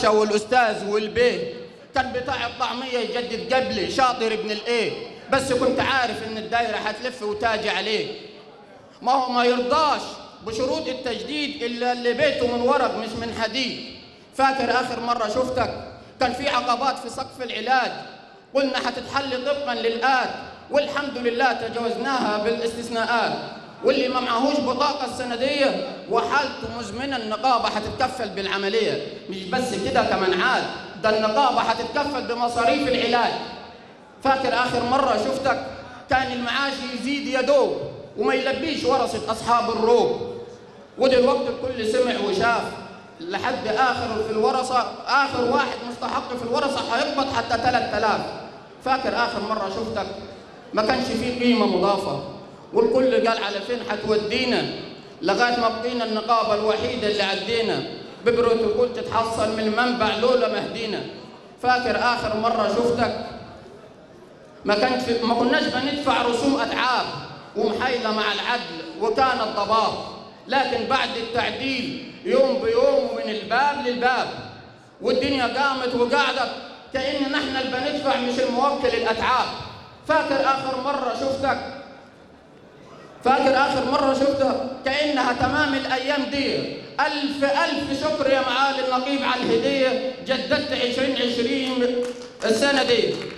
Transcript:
الباشا والاستاذ والبيه كان بتاع الطعميه يجدد قبلي شاطر ابن الايه بس كنت عارف ان الدايره هتلف وتاجي عليه ما هو ما يرضاش بشروط التجديد الا اللي بيته من ورق مش من حديد فاكر اخر مره شفتك كان في عقبات في سقف العلاج قلنا هتتحل طبقا للآت والحمد لله تجاوزناها بالاستثناءات واللي ما معهوش بطاقة السندية وحالته مزمنة النقابة هتتكفل بالعملية مش بس كده كمان عاد ده النقابة هتتكفل بمصاريف العلاج فاكر آخر مرة شفتك كان المعاش يزيد يا دوب وما يلبيش ورثة أصحاب الروب ودلوقتي الكل سمع وشاف لحد آخر في الورثة آخر واحد مستحق في الورثة هيقبض حتى 3000 فاكر آخر مرة شفتك ما كانش فيه قيمة مضافة والكل قال على فين حتودينا لغاية ما بقينا النقابة الوحيدة اللي عدينا ببروتوكول تتحصل من المنبع لولا مهدينا فاكر آخر مرة شفتك ما كانش في ما كناش بندفع رسوم أتعاب ومحايلة مع العدل وكان الضباب لكن بعد التعديل يوم بيوم ومن الباب للباب والدنيا قامت وقعدت كأن نحن اللي بندفع مش الموكل الأتعاب فاكر آخر مرة شفتك فاكر آخر مرة شفتها كأنها تمام الأيام دي ألف ألف شكر يا معالي النقيب على الهدية جددت عشرين عشرين السنة دي